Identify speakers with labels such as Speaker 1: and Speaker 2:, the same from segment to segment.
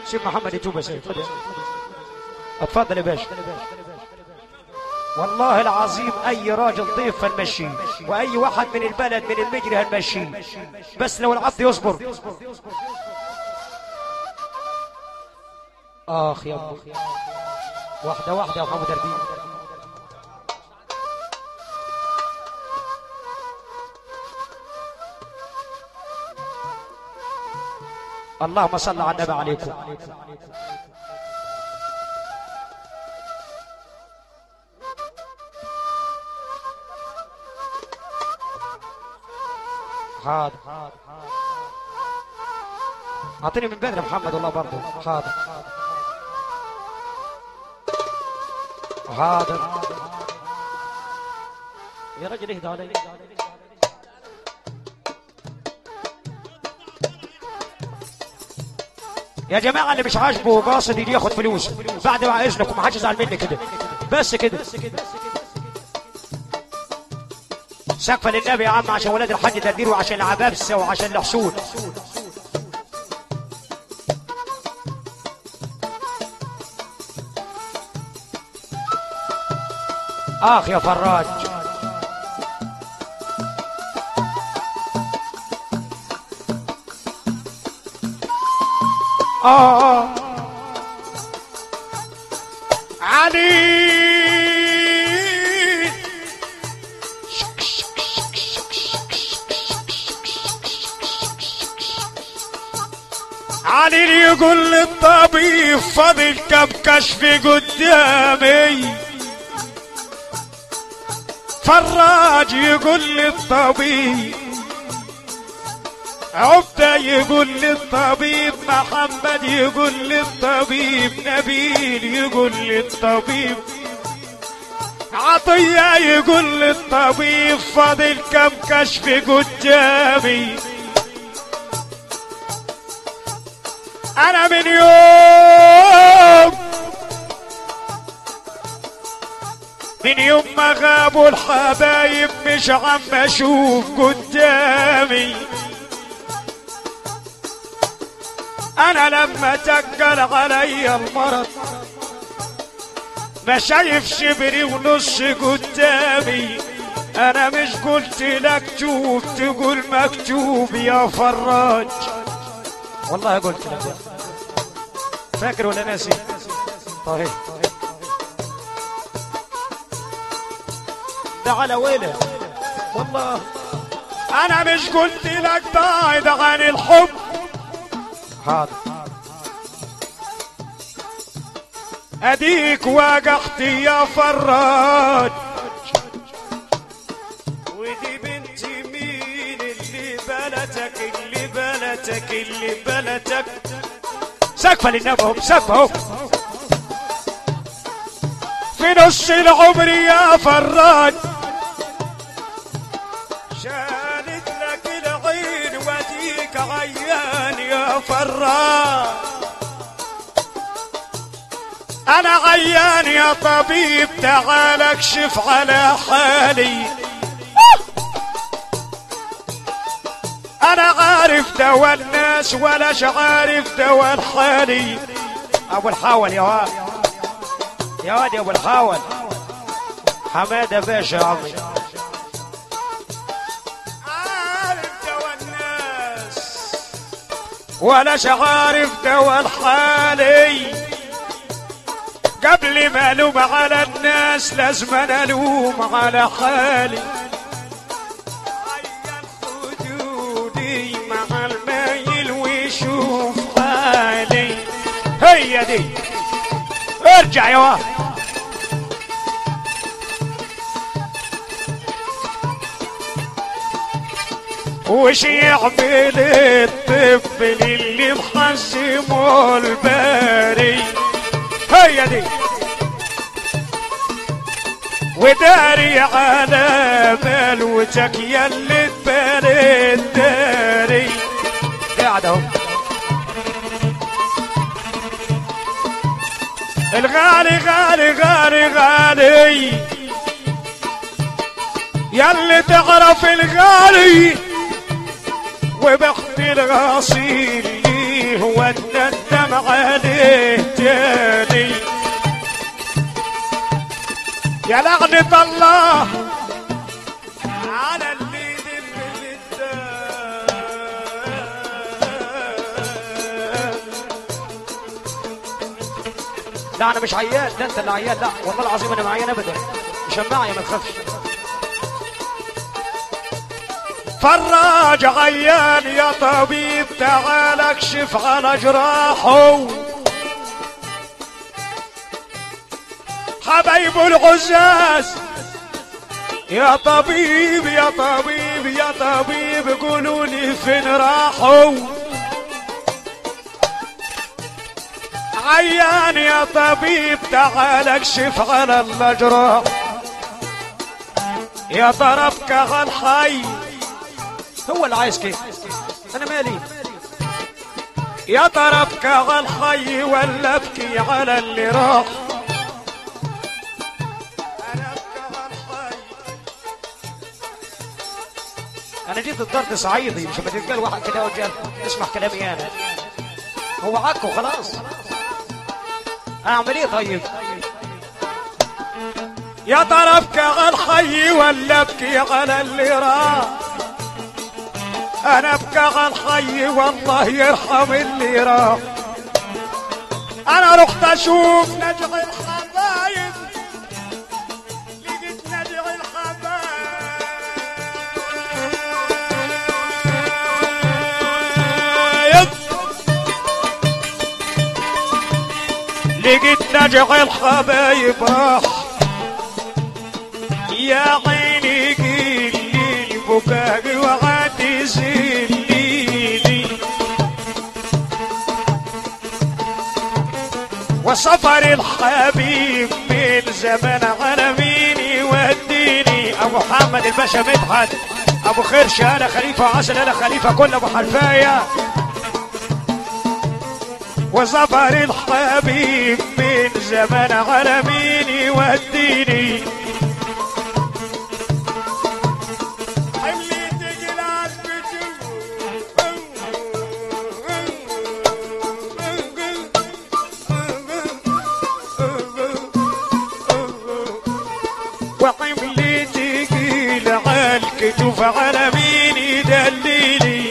Speaker 1: سيب محمد يتوب يا سيد اتفضل يا باشا والله العظيم اي راجل ضيف هنمشيه واي واحد من البلد من المجري هنمشيه بس لو العبد يصبر اخ يا ابو واحده واحده يا محمد اربيل اللهم صل على النبي عليكم حاضر اعطيني من بدري محمد والله برضه حاضر حاضر يا رجل اهدى علي يا جماعة اللي مش عاجبه قاصد يجي ياخد فلوس بعد ما اذنكم ما حدش يزعل مني كده بس كده سقفة للنبي يا عم عشان ولاد الحاج تدير وعشان العبابسة وعشان الحسود اخ يا فراج اه علي علي اللي يقول للطبيب فاضل كم كشف قدامي فراج يقول للطبيب عبدة يقول للطبيب محمد يقول للطبيب نبيل يقول للطبيب عطية يقول للطبيب فاضل كم كشف قدامي انا من يوم من يوم ما غابوا الحبايب مش عم اشوف قدامي انا لما تقل علي المرض ما شايف شبري ونص قدامي انا مش قلت لك شوف تقول مكتوب يا فراج والله قلت لك فاكر ولا ناسي طيب ده على ويله والله انا مش قلت لك بعد عن الحب حاضر اديك وقحت يا فراج ودي بنت مين اللي بلتك اللي بلتك اللي بلتك سقفة للنبهم سقفة في نص العمر يا فراج شالت لك العين وديك عيان يا فراج انا عيان يا طبيب تعال اكشف على حالي انا عارف دوا الناس ولاش عارف دوا الحالي ابو الحاول يا واد يا واد يا ابو الحاول حماده باشا يا عمي عارف دوا الناس ولاش عارف دوا الحالي قبل ما الوم على الناس لازم أنا الوم على حالي عين خدودي مع المايل ويشوف حالي هي دي ارجع يا واحد وش يعمل الطفل اللي محزمه الباري هي دي وداري على بلوتك يلي تبارد داري قاعد اهو الغالي غالي غالي غالي يلي تعرف الغالي وبخت الغاصيل ليه وندم عليه تاني يا لعنة الله على اللي دل لا انا مش عيان ده انت اللي عيان لا والله العظيم انا معيان ابدا مش معي ما تخافش فراج عيان يا طبيب تعال اكشف على جراحه حبايب العزاز يا طبيب يا طبيب يا طبيب قولوا لي فين راحوا عيان يا طبيب تعال اكشف على الجراح يا طرفك على الحي هو اللي عايز كده انا مالي يا ترى ابكى على الحي ولا ابكي على اللي راح انا ابكى على الحي انا جيت الضرب صعيدي مش لما تتقال واحد كده وجال اسمع كلامي انا هو عكو خلاص اعمل ايه طيب يا ترى ابكي على الحي ولا ابكي على اللي راح انا ابكى على الحي والله يرحم اللي راح انا رحت اشوف نجع الحبايب لقيت نجع الحبايب لقيت نجع الحبايب راح يا عيني قيلي بكاقي وعاد زليني وسفر الحبيب من زمان على مين يوديني ابو محمد الباشا مدحت ابو خرش انا خليفه عسل انا خليفه كل ابو حلفايه وسفر الحبيب من زمان على مين يوديني حملي تقيل وحملي تقيل عالكتوف على مين يدليلي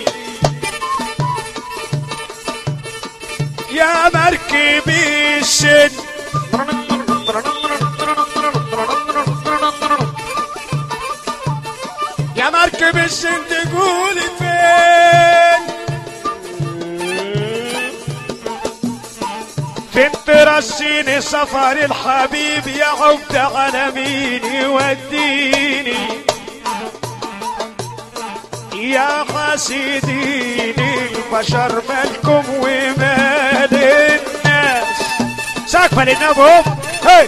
Speaker 1: يا مركب السن يا مركب السن تقول فين فين ترسيني سفر الحبيب يا عبد على مين يوديني يا حاسدين البشر مالكم ومال الناس سقفة للنبوب هي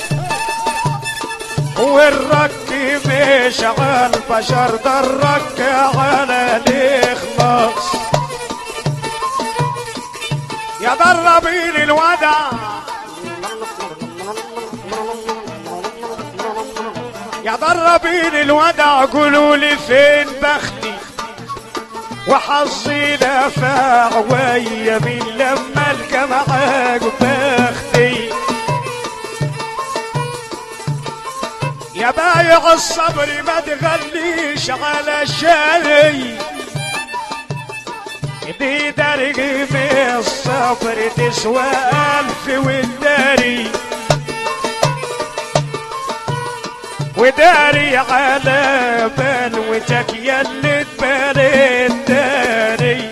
Speaker 1: والرك مش على البشر ده الرك على الإخلاص يا ضربين الودع يا ضربين الودع قولوا لي فين بختي وحظي دفع ويا من لما القى معاك بختي يا بايع الصبر ما تغليش على شاري دي درج من الصبر تسوى ألف والداري وداري على بلوتك يلي تبالي الداري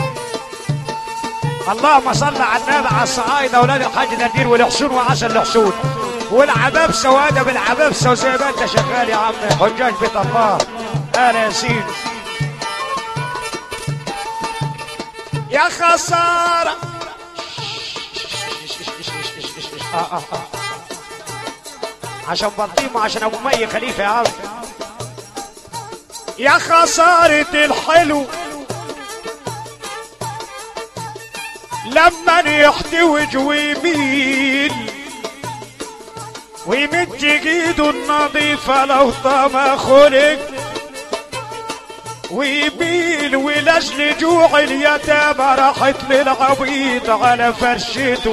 Speaker 1: اللهم صل على النبي على الصعايدة اولاد الحاج ندير والحسون وعسل الحسون والعباب سوادة بالعباب سو زي ما انت شغال يا عم حجاج بيت الله اهلا يا سيدي يا خسارة آه آه آه. عشان بلطيم وعشان ابو مي خليفه يا عم يا خسارة الحلو لما يحتوج ويميل ويمد ايده النظيفة لو طما خلق ويبيل ولاجل جوع اليتامى راحت للعبيط على فرشته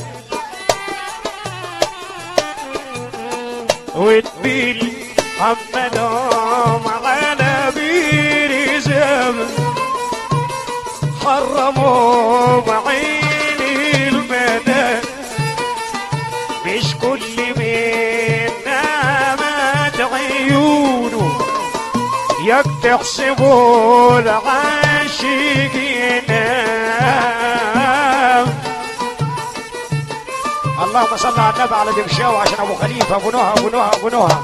Speaker 1: وتبيل حمدهم على بير زمن حرموا بعين المدى مش كل منا مات عيونه ياك تحسبوا العاشقين اللهم صل على النبي على دمشاو عشان ابو خليفه ابو نهى ابو نهى ابو نهى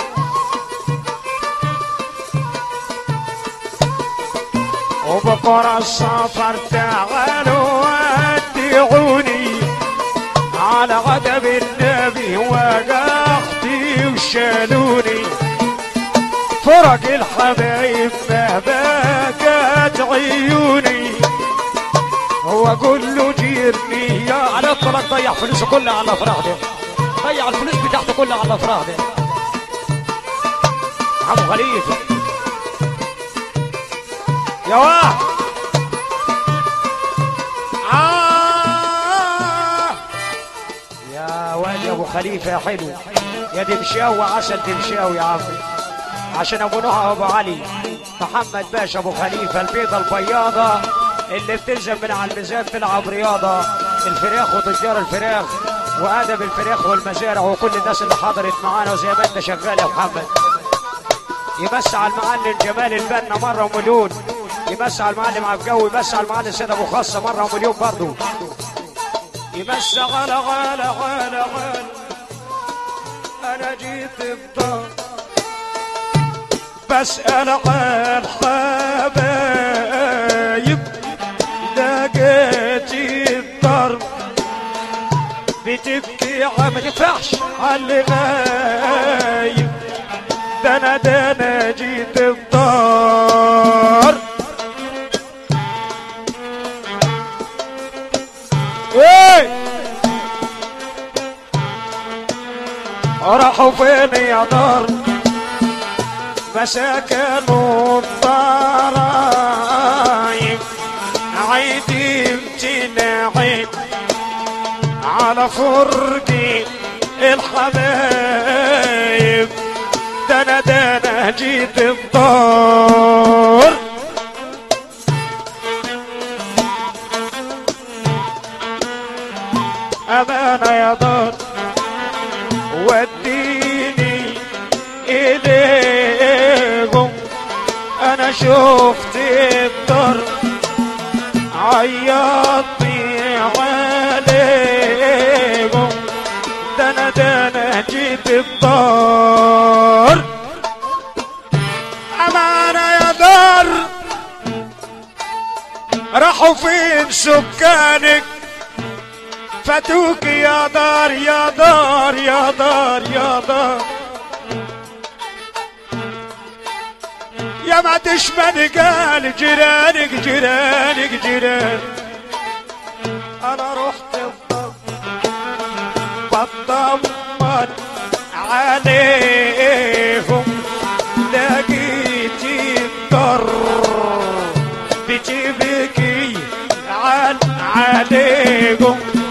Speaker 1: وبكره السفر تعالوا ودعوني على غضب النبي وقختي وشالوني فرق الحبايب ما بكت عيوني هو اقول له جيرني يا على الطلاق ضيع فلوسه كلها على الافراح ده ضيع الفلوس بتاعته كلها على الافراح ده عمو خليفه يا واحد آه يا واد يا ابو خليفه يا حلو يا دمشاوي عسل دمشاوي يا عمي عشان ابو نهى ابو علي محمد باشا ابو خليفه البيضه البياضه اللي بتنزل من على الميزان تلعب رياضه الفراخ وتجار الفراخ وادب الفراخ والمزارع وكل الناس اللي حضرت معانا وزي ما انت شغال يا محمد يمسي على المعلم جمال البنا مره ومليون يمسي على المعلم عبقاوي يمسي على المعلم سيد ابو خاصه مره ومليون برضه يمسي غلا غلا غلا غلا انا جيت الدار بسأل عن حبايب لقيت الضرب بتبكي عم تفرحش على اللي غايب ده انا ده انا جيت الدار ايه راحوا فين يا دار مساكن الضرايب عيدي امتناعي على فرقي الحبايب دنا دنا جيت الدار أمانة يا دار وديني إليكم أنا شفت الدار عيطني عليكم دنا دنا جيت الدار أمانة يا دار راحوا فين سكانك فاتوك يا دار يا دار يا دار يا دار يا ما تشمل قال جيرانك جيرانك جيران انا رحت الضب بطمن عليك